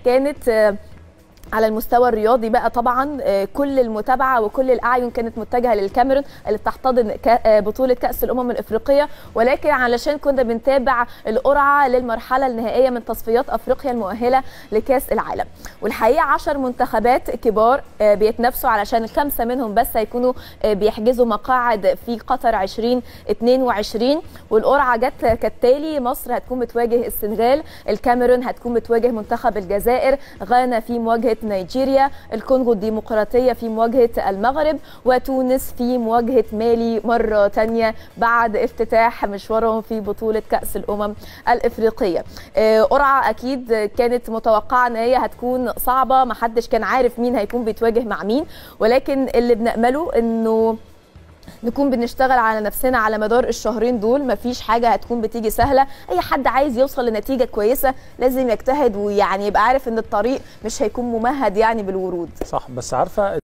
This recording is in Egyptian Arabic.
كانت على المستوى الرياضي بقى طبعا كل المتابعه وكل الاعين كانت متجهه للكاميرون اللي بتحتضن بطوله كاس الامم الافريقيه ولكن علشان كنا بنتابع القرعه للمرحله النهائيه من تصفيات افريقيا المؤهله لكاس العالم والحقيقه 10 منتخبات كبار بيتنافسوا علشان خمسه منهم بس هيكونوا بيحجزوا مقاعد في قطر 2022 والقرعه جت كالتالي مصر هتكون بتواجه السنغال الكاميرون هتكون بتواجه منتخب الجزائر غانا في مواجهه نيجيريا الكونغو الديمقراطيه في مواجهه المغرب وتونس في مواجهه مالي مره ثانيه بعد افتتاح مشوارهم في بطوله كاس الامم الافريقيه قرعه اكيد كانت متوقعه ان هي هتكون صعبه ما حدش كان عارف مين هيكون بيتواجه مع مين ولكن اللي بنامله انه نكون بنشتغل على نفسنا على مدار الشهرين دول مفيش حاجه هتكون بتيجي سهله اي حد عايز يوصل لنتيجه كويسه لازم يجتهد ويعني يبقى عارف ان الطريق مش هيكون ممهد يعني بالورود صح بس عارفه